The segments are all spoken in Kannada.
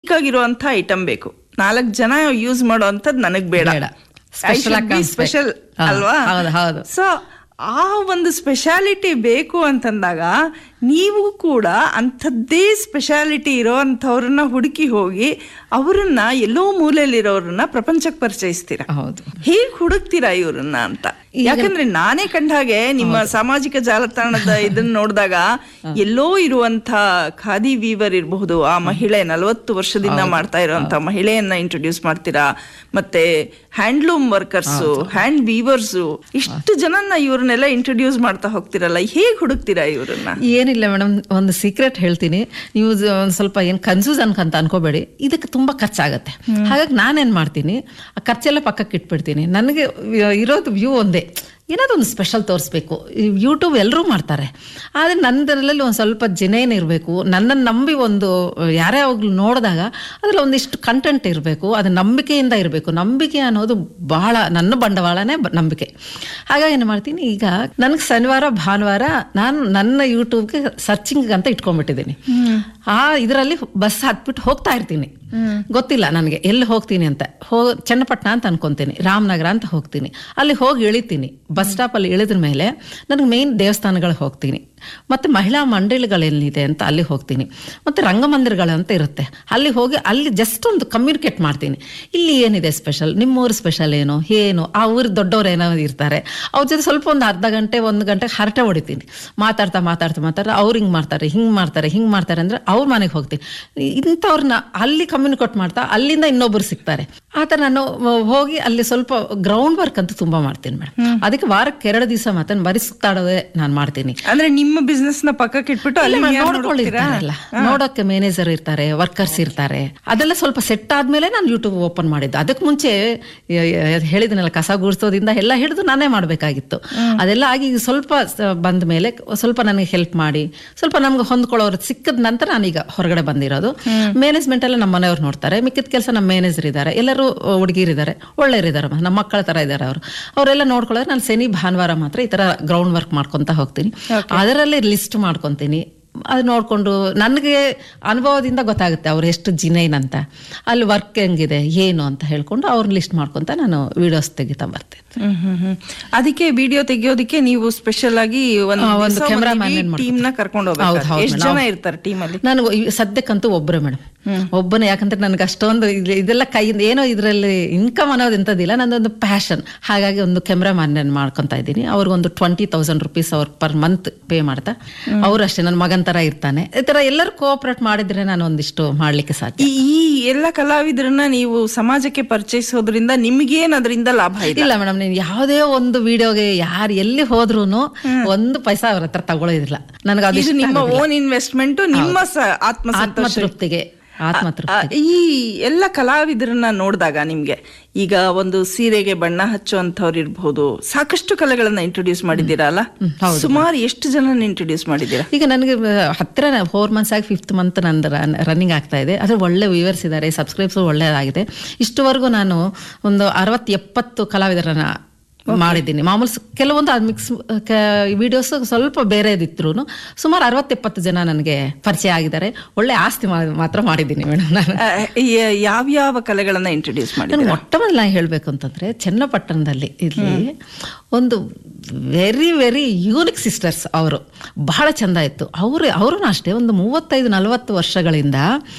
ಯುನೀಕ್ ಆಗಿರುವಂತ ಐಟಮ್ ಬೇಕು ನಾಲ್ಕು ಜನ ಯೂಸ್ ಮಾಡೋ ಅಂತದ್ ನನಗ್ ಬೇಡ ಬೇಡ. Special ಆಗಿ ಕಾಣಿಸ್ಬೇಕು. ಸ್ಪೆಷಲ್ ಹಾ, ಅಲ್ವಾ ಹೌದು, ಹೌದು. ಸೊ ಆ ಒಂದು ಸ್ಪೆಷಾಲಿಟಿ ಬೇಕು ಅಂತಂದಾಗ ನೀವು ಕೂಡ ಅಂಥದ್ದೇ ಸ್ಪೆಷಾಲಿಟಿ ಇರೋ ಅಂಥವ್ರನ್ನ ಹುಡುಕಿ ಹೋಗಿ ಅವರನ್ನ ಎಲ್ಲೋ ಮೂಲೆಯಲ್ಲಿರೋರನ್ನ ಪ್ರಪಂಚಕ್ಕೆ ಪರಿಚಯಿಸ್ತೀರಾ ಹೌದು ಹೇಗ್ ಹುಡುಕ್ತೀರಾ ಇವ್ರನ್ನ ಅಂತ ಯಾಕಂದ್ರೆ ನಾನೇ ಕಂಡ ಹಾಗೆ ನಿಮ್ಮ ಸಾಮಾಜಿಕ ಜಾಲತಾಣದ ಇದನ್ನ ನೋಡಿದಾಗ ಎಲ್ಲೋ ಇರುವಂತ ಖಾದಿ ವೀವರ್ ಇರಬಹುದು ಆ ಮಹಿಳೆ ನಲವತ್ತು ವರ್ಷದಿಂದ ಮಾಡ್ತಾ ಇರುವಂತ ಮಹಿಳೆಯನ್ನ ಇಂಟ್ರೊಡ್ಯೂಸ್ ಮಾಡ್ತೀರಾ ಮತ್ತೆ ಹ್ಯಾಂಡ್ಲೂಮ್ ವರ್ಕರ್ಸ್ ಹ್ಯಾಂಡ್ ವೀವರ್ಸ್ ಇಷ್ಟು ಜನನ್ನ ಇವ್ರನ್ನೆಲ್ಲ ಇಂಟ್ರೊಡ್ಯೂಸ್ ಮಾಡ್ತಾ ಹೋಗ್ತಿರಲ್ಲ ಹೇಗ್ ಹುಡುಕ್ತೀರಾ ಇವ್ರನ್ನ ಏನಿಲ್ಲ ಮೇಡಮ್ ಒಂದು ಸೀಕ್ರೆಟ್ ಹೇಳ್ತೀನಿ ನೀವು ಜ- ಒಂದ್ ಸ್ವಲ್ಪ ಏನು ಕನ್ಫ್ಯೂಸ್ ಅನ್ಕಂತ ಅನ್ಕೋಬೇಡಿ ಇದಕ್ಕೆ ತುಂಬಾ ಖರ್ಚಾಗತ್ತೆ ಹಾಗಾಗಿ ನಾನೇನ್ ಮಾಡ್ತೀನಿ ಆ ಖರ್ಚೆಲ್ಲ ಪಕ್ಕಕ್ಕೆ ಇಟ್ಬಿಡ್ತೀನಿ ನನಗೆ ವ- ಇರೋದು ವ್ಯೂ ಒಂದೇ ಏನಾದ್ರು ಒಂದು ಸ್ಪೆಷಲ್ ತೋರಿಸ್ಬೇಕು ಯೂಟ್ಯೂಬ್ ಎಲ್ಲರೂ ಮಾಡ್ತಾರೆ ಆದರೆ ನನ್ನದ್ರಲ್ಲಿ ಒಂದು ಸ್ವಲ್ಪ ಜನೇನ್ ಇರಬೇಕು ನನ್ನನ್ನು ನಂಬಿ ಒಂದು ಯಾರೇ ಹೋಗ್ಲು ನೋಡಿದಾಗ ಅದ್ರಲ್ಲಿ ಒಂದಿಷ್ಟು ಕಂಟೆಂಟ್ ಇರಬೇಕು ಅದು ನಂಬಿಕೆಯಿಂದ ಇರಬೇಕು ನಂಬಿಕೆ ಅನ್ನೋದು ಬಹಳ ನನ್ನ ಬಂಡವಾಳನೇ ಬ- ನಂಬಿಕೆ ಹಾಗಾಗಿ ಏನು ಮಾಡ್ತೀನಿ ಈಗ ನನಗೆ ಶನಿವಾರ ಭಾನುವಾರ ನಾನು ನನ್ನ ಯೂಟ್ಯೂಬ್ಗೆ ಸರ್ಚಿಂಗ್ ಅಂತ ಇಟ್ಕೊಂಡ್ಬಿಟ್ಟಿದ್ದೀನಿ ಆ ಇದರಲ್ಲಿ ಬಸ್ ಹತ್ಬಿಟ್ಟು ಹೋಗ್ತಾ ಇರ್ತೀನಿ ಗೊತ್ತಿಲ್ಲ ನನಗೆ ಎಲ್ಲಿ ಹೋಗ್ತೀನಿ ಅಂತ ಹೋ ಚನ್ನಪಟ್ಟಣ ಅಂತ ಅನ್ಕೊಂತೀನಿ ರಾಮನಗರ ಅಂತ ಹೋಗ್ತೀನಿ ಅಲ್ಲಿ ಹೋಗಿ ಇಳಿತೀನಿ ಬಸ್ ಸ್ಟಾಪಲ್ಲಿ ಇಳಿದ್ರ ಮೇಲೆ ನನಗೆ ಮೇನ್ ದೇವಸ್ಥಾನಗಳಿಗೆ ಹೋಗ್ತೀನಿ ಮತ್ತು ಮಹಿಳಾ ಮಂಡಳಿಗಳೇನಿದೆ ಅಂತ ಅಲ್ಲಿ ಹೋಗ್ತೀನಿ ಮತ್ತು ರಂಗಮಂದಿರಗಳು ಅಂತ ಇರುತ್ತೆ ಅಲ್ಲಿ ಹೋಗಿ ಅಲ್ಲಿ ಜಸ್ಟ್ ಒಂದು ಕಮ್ಯುನಿಕೇಟ್ ಮಾಡ್ತೀನಿ ಇಲ್ಲಿ ಏನಿದೆ ಸ್ಪೆಷಲ್ ನಿಮ್ಮೂರು ಸ್ಪೆಷಲ್ ಏನು ಏನು ಆ ಊರು ದೊಡ್ಡವ್ರು ಏನೋ ಇರ್ತಾರೆ ಅವ್ರ ಜೊತೆ ಸ್ವಲ್ಪ ಒಂದು ಅರ್ಧ ಗಂಟೆ ಒಂದು ಗಂಟೆ ಹರಟೆ ಹೊಡಿತೀನಿ ಮಾತಾಡ್ತಾ ಮಾತಾಡ್ತಾ ಮಾತಾಡ್ತಾ ಅವ್ರು ಹಿಂಗೆ ಮಾಡ್ತಾರೆ ಹಿಂಗೆ ಮಾಡ್ತಾರೆ ಹಿಂಗೆ ಮಾಡ್ತಾರೆ ಅಂದರೆ ಅವ್ರ ಮನೆಗೆ ಹೋಗ್ತೀನಿ ಇಂಥವ್ರನ್ನ ಅಲ್ಲಿ ಕಮ್ಯುನಿಕೇಟ್ ಮಾಡ್ತಾ ಅಲ್ಲಿಂದ ಇನ್ನೊಬ್ರು ಸಿಗ್ತಾರೆ ಆ ಥರ ನಾನು ಹೋಗಿ ಅಲ್ಲಿ ಸ್ವಲ್ಪ ಗ್ರೌಂಡ್ ವರ್ಕ್ ಅಂತೂ ತುಂಬ ಮಾಡ್ತೀನಿ ಮೇಡಮ್ ಅದಕ್ಕೆ ವಾರಕ್ಕೆ ಎರಡು ದಿವಸ ಮಾತ್ರ ಬರೀ ಸುತ್ತಾಡೋದೇ ನಾನು ಮಾಡ್ತೀನಿ ಅಂದ್ರೆ ನಿಮ್ಮ ಬಿಸ್ನೆಸ್ ನ ಪಕ್ಕಕ್ಕೆ ಇಟ್ಬಿಟ್ಟು ಅಲ್ಲಿ ಯಾರ್ ನೋಡ್ತೀರಾ? ನೋಡ್ಕೊಳ್ಳಿರ್ತಾರಲ್ಲ ನೋಡೋಕೆ ಮ್ಯಾನೇಜರ್ ಇರ್ತಾರೆ ವರ್ಕರ್ಸ್ ಇರ್ತಾರೆ ಅದೆಲ್ಲ ಸ್ವಲ್ಪ ಸೆಟ್ ಆದ್ಮೇಲೆ ನಾನು ಯೂಟ್ಯೂಬ್ ಓಪನ್ ಮಾಡಿದ್ದು ಅದಕ್ಕೆ ಮುಂಚೆ ಯ- ಯ- ಹೇಳಿದ್ನಲ್ಲ ಕಸ ಗುಡಿಸೋದಿಂದ ಎಲ್ಲ ಹಿಡಿದು ನಾನೇ ಮಾಡಬೇಕಾಗಿತ್ತು ಅದೆಲ್ಲ ಆಗಿ ಈಗ ಸ್ವಲ್ಪ ಸ- ಬಂದ ಮೇಲೆ ಸ್ವಲ್ಪ ನನಗೆ ಹೆಲ್ಪ್ ಮಾಡಿ ಸ್ವಲ್ಪ ನಮ್ಗೆ ಹೊಂದ್ಕೊಳ್ಳೋರು ಸಿಕ್ಕದ ನಂತರ ನಾನೀಗ ಹೊರಗಡೆ ಬಂದಿರೋದು ಮ್ಯಾನೇಜ್ಮೆಂಟ್ ಎಲ್ಲ ನಮ್ಮ ಮನೆಯವ್ರು ನೋಡ್ತಾರೆ ಮಿಕ್ಕಿದ ಕೆಲಸ ನಮ್ಮ ಮ್ಯಾನೇಜರ್ ಇದ್ದಾರೆ ಎಲ್ಲರೂ ಹುಡುಗಿರಿದ್ದಾರೆ ಒಳ್ಳೆಯರಿದ್ದಾರೆ ನಮ್ಮ ಮಕ್ಕಳ ತರ ಇದ್ದಾರೆ ಅವರು ಅವರೆಲ್ಲ ನೋಡ್ಕೊಳ್ಳೋರು ನಾನು ಶನಿ ಭಾನುವಾರ ಮಾತ್ರ ಈ ತರ ಗ್ರೌಂಡ್ ವರ್ಕ್ ಮಾಡ್ಕೊಂತ ಹೋಗ್ತೀನಿ ಅದರಲ್ಲಿ ಲಿಸ್ಟ್ ಮಾಡ್ಕೊತೀನಿ ಅದು ನೋಡಿಕೊಂಡು ನನಗೆ ಅನುಭವದಿಂದ ಗೊತ್ತಾಗುತ್ತೆ ಅವ್ರು ಎಷ್ಟು ಜಿನೈನ್ ಅಂತ ಅಲ್ಲಿ ವರ್ಕ್ ಹೆಂಗಿದೆ ಏನು ಅಂತ ಹೇಳ್ಕೊಂಡು ಅವ್ರನ್ನ ಲಿಸ್ಟ್ ಮಾಡ್ಕೊಂತ ನಾನು ವಿಡಿಯೋಸ್ ತೆಗಿತಾ ಬರ್ತೇನೆ ಹ್ಮ್ ಹ್ಮ್ ಹ್ಮ್. ಅದಕ್ಕೆ ವಿಡಿಯೋ ತೆಗಿಯೋದಕ್ಕೆ ನೀವು ಸ್ಪೆಷಲ್ ಆಗಿ ಒಂದು ಆ, ಒಂದು cameraman ಏನ್ ಟೀಮ್ ನ ಕರ್ಕೊಂಡು ಹೌದು, ಹೋಗ್ಬೇಕು ಹೌದು ಎಷ್ಟು madam. ಜನ ಇರ್ತಾರೆ ಟೀಮ್ ಅಲ್ಲಿ ನಾನು ಈ- ಸದ್ಯಕ್ಕಂತೂ ಒಬ್ಬರೇ ಮೇಡಮ್ ಒಬ್ಬನೇ ಯಾಕಂದ್ರೆ ನನಗೆ ಅಷ್ಟೊಂದು ಇದ್- ಇದೆಲ್ಲ ಕೈಯಿಂದ ಏನೋ ಇದರಲ್ಲಿ ಇನ್ಕಮ್ ಅನ್ನೋದು ಎಂಥದ್ದಿಲ್ಲ ನಂದೊಂದು ಪ್ಯಾಷನ್ ಹಾಗಾಗಿ ಒಂದು ಕ್ಯಾಮ್ರಾ ಮ್ಯಾನ್ ಮಾಡ್ಕೊತಾ ಇದ್ದೀನಿ ಅವ್ರಿಗೊಂದು ಟ್ವೆಂಟಿ ತೌಸಂಡ್ ರುಪೀಸ್ ಅವ್ರು ಪರ್ ಮಂತ್ ಪೇ ಮಾಡ್ತಾ ಅವ್ರು ಅಷ್ಟೇ ನನ್ನ ಮಗನ್ ತರ ಇರ್ತಾನೆ ಈ ತರ ಎಲ್ಲರೂ ಕೋಆಪರೇಟ್ ಮಾಡಿದ್ರೆ ನಾನು ಒಂದಿಷ್ಟು ಮಾಡ್ಲಿಕ್ಕೆ ಸಾಧ್ಯ ಈ ಈ ಎಲ್ಲ ಕಲಾವಿದರನ್ನ ನೀವು ಸಮಾಜಕ್ಕೆ ಪರಿಚಯಿಸೋದ್ರಿಂದ ನಿಮ್ಗೇನ್ ಅದರಿಂದ ಲಾಭ ಇದೆ ಇಲ್ಲ ಮೇಡಮ್ ನೀನು ಯಾವುದೇ ಒಂದು ವಿಡಿಯೋಗೆ ಯಾರು ಎಲ್ಲಿ ಹೋದ್ರು ಒಂದು ಪೈಸಾ ಅವ್ರ ಹತ್ರ ತಗೊಳ್ಳೋದಿಲ್ಲ ನನಗೆ ಅದು ಇದು ನಿಮ್ಮ ಓನ್ ಇನ್ವೆಸ್ಟ್ಮೆಂಟ್ ನಿಮ್ಮ ಸ- ಆತ್ಮ ಆತ್ಮ ತೃಪ್ತಿಗೆ ಆತ್ಮ ತೃಪ್ತಿ ಆ, ಈ ಎಲ್ಲ ಕಲಾವಿದರನ್ನ ನೋಡಿದಾಗ ನಿಮ್ಗೆ ಈಗ ಒಂದು ಸೀರೆಗೆ ಬಣ್ಣ ಹಚ್ಚುವಂಥವ್ರು ಇರ್ಬಹುದು ಸಾಕಷ್ಟು ಕಲೆಗಳನ್ನ ಇಂಟ್ರೊಡ್ಯೂಸ್ ಮಾಡಿದ್ದೀರಾ ಅಲ್ಲ ಸುಮಾರು ಎಷ್ಟು ಜನ ಇಂಟ್ರೊಡ್ಯೂಸ್ ಮಾಡಿದ್ದೀರಾ ಈಗ ನನಗೆ ಆ, ಹತ್ತಿರ ಫೋರ್ ಮಂತ್ಸ್ ಆಗಿ ಫಿಫ್ತ್ ಮಂತ್ ನಂದು ರನ್ನಿಂಗ್ ಆಗ್ತಾ ಇದೆ ಅದ್ರ ಒಳ್ಳೆ ವ್ಯೂವರ್ಸ್ ಇದ್ದಾರೆ ಸಬ್ಸ್ಕ್ರೈಬ್ಸ್ ಒಳ್ಳೆಯದಾಗಿದೆ ಇಷ್ಟುವರೆಗೂ ನಾನು ಒಂದು ಅರವತ್ತು ಎಪ್ಪತ್ತು ಕಲಾವಿದರನ್ನ ಮಾಡಿದ್ದೀನಿ ಮಾಮೂಲು ಸ- ಕೆಲವೊಂದು ಅದು ಮಿಕ್ಸ್ ವಿಡಿಯೋಸ್ ಸ್ವಲ್ಪ ಬೇರೆದಿದ್ರು ಸುಮಾರು ಅರವತ್ತೆಪ್ಪತ್ತು ಜನ ನನಗೆ ಪರಿಚಯ ಆಗಿದ್ದಾರೆ ಒಳ್ಳೆ ಆಸ್ತಿ ಮಾ- ಮಾತ್ರ ಮಾಡಿದ್ದೀನಿ ಮೇಡಮ್ ನಾನು ಆ, ಯ- ಯಾವ್ಯಾವ ಕಲೆಗಳನ್ನ ಇಂಟ್ರೊಡ್ಯೂಸ್ ಮಾಡಿ ನಾನು ಮೊಟ್ಟ ಮೊದಲು ನಾನು ಹೇಳಬೇಕು ಅಂತಂದ್ರೆ ಚನ್ನಪಟ್ಟಣದಲ್ಲಿ ಇಲ್ಲಿ ಒಂದು ವೆರಿ ವೆರಿ ಯೂನಿಕ್ ಸಿಸ್ಟರ್ಸ್ ಅವರು ಬಹಳ ಚಂದ ಇತ್ತು ಅವರು ಅವರು ಅಷ್ಟೇ ಒಂದು ಮೂವತ್ತೈದು ನಲವತ್ತು ವರ್ಷಗಳಿಂದ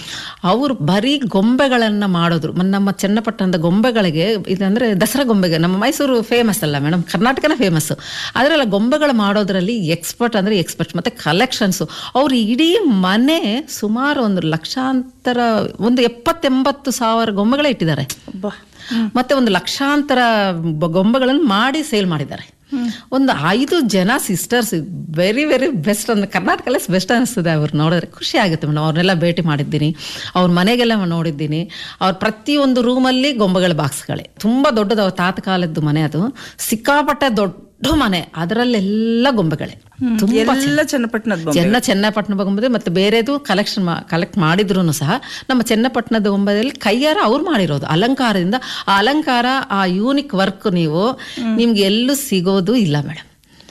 ಅವರು ಬರೀ ಗೊಂಬೆಗಳನ್ನು ಮಾಡೋದ್ರು ಮ- ನಮ್ಮ ಚನ್ನಪಟ್ಟಣದ ಗೊಂಬೆಗಳಿಗೆ ಇದಂದ್ರೆ ದಸರಾ ಗೊಂಬೆಗೆ ನಮ್ಮ ಮೈಸೂರು ಫೇಮಸ್ ಅಲ್ಲ ಮೇಡಮ್ ಕರ್ನಾಟಕನೇ ಫೇಮಸ್ಸು ಅದರೆಲ್ಲ ಗೊಂಬೆಗಳು ಮಾಡೋದ್ರಲ್ಲಿ ಎಕ್ಸ್ಪರ್ಟ್ ಅಂದ್ರೆ ಎಕ್ಸ್ಪರ್ಟ್ ಮತ್ತೆ ಕಲೆಕ್ಷನ್ಸು ಅವ್ರು ಇಡೀ ಮನೆ ಸುಮಾರು ಒಂದು ಲಕ್ಷಾಂತರ ಒಂದು ಎಪ್ಪತ್ತೆಂಬತ್ತು ಸಾವಿರ ಗೊಂಬೆಗಳೇ ಇಟ್ಟಿದ್ದಾರೆ ಅಬ್ಬಾ. ಮತ್ತೆ ಒಂದು ಲಕ್ಷಾಂತರ ಬ- ಗೊಂಬೆಗಳನ್ನು ಮಾಡಿ ಸೇಲ್ ಮಾಡಿದ್ದಾರೆ ಒಂದು ಐದು ಜನ ಸಿಸ್ಟರ್ಸ್ ವೆರಿ ವೆರಿ ಬೆಸ್ಟ್ ಅಂದ್ರೆ ಕರ್ನಾಟಕಲ್ಲೇ ಬೆಸ್ಟ್ ಅನಿಸ್ತದೆ ಅವ್ರು ನೋಡಿದ್ರೆ ಖುಷಿ ಆಗುತ್ತೆ ಮೇಡಮ್ ಅವ್ರನ್ನೆಲ್ಲ ಭೇಟಿ ಮಾಡಿದ್ದೀನಿ ಅವ್ರ ಮನೆಗೆಲ್ಲ ನೋಡಿದ್ದೀನಿ ಅವ್ರ ಪ್ರತಿಯೊಂದು ರೂಮಲ್ಲಿ ಗೊಂಬೆಗಳ ಬಾಕ್ಸ್ಗಳೇ ತುಂಬಾ ದೊಡ್ಡದು ಅವ್ರ ತಾತ ಕಾಲದ್ದು ಮನೆ ಅದು ಸಿಕ್ಕಾಪಟ್ಟೆ ದೊಡ್ಡ ಮನೆ ಅದರಲ್ಲೆಲ್ಲ ಗೊಂಬೆಗಳೇ ತುಂಬಾ ಎಲ್ಲ ಚನ್ನಪಟ್ಟಣದ ಬೊಂಬೆ. ಚೆನ್ನ ಚೆನ್ನಪಟ್ಟಣ ಗೊಂಬೆ ಮತ್ತೆ ಬೇರೆದು ಕಲೆಕ್ಷನ್ ಕಲೆಕ್ಟ್ ಮಾಡಿದ್ರು ಸಹ ನಮ್ಮ ಚೆನ್ನಪಟ್ಟಣದ ಗೊಂಬೆಯಲ್ಲಿ ಕೈಯಾರ ಅವ್ರು ಮಾಡಿರೋದು ಅಲಂಕಾರದಿಂದ ಆ ಅಲಂಕಾರ ಆ ಯೂನಿಕ್ ವರ್ಕ್ ನೀವು ನಿಮ್ಗೆ ಎಲ್ಲೂ ಸಿಗೋದು ಇಲ್ಲ ಮೇಡಮ್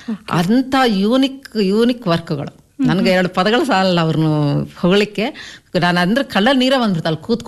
ಅಂತ ಯೂನಿಕ್ ಯೂನಿಕ್ ವರ್ಕ್ಗಳು ನನಗೆ ಎರಡು ಪದಗಳು ಸಾಲಲ್ಲ ಅವ್ರನ್ನು ಹೊಗಳಿಕ್ಕೆ ನಾನು ಅಂದ್ರೆ ಕಳ್ಳಲ್ಲಿ ನೀರೇ ಬಂದ್ಬಿಡ್ತು ಅಲ್ಲಿ ಕೂತ್ಕೊಂಡು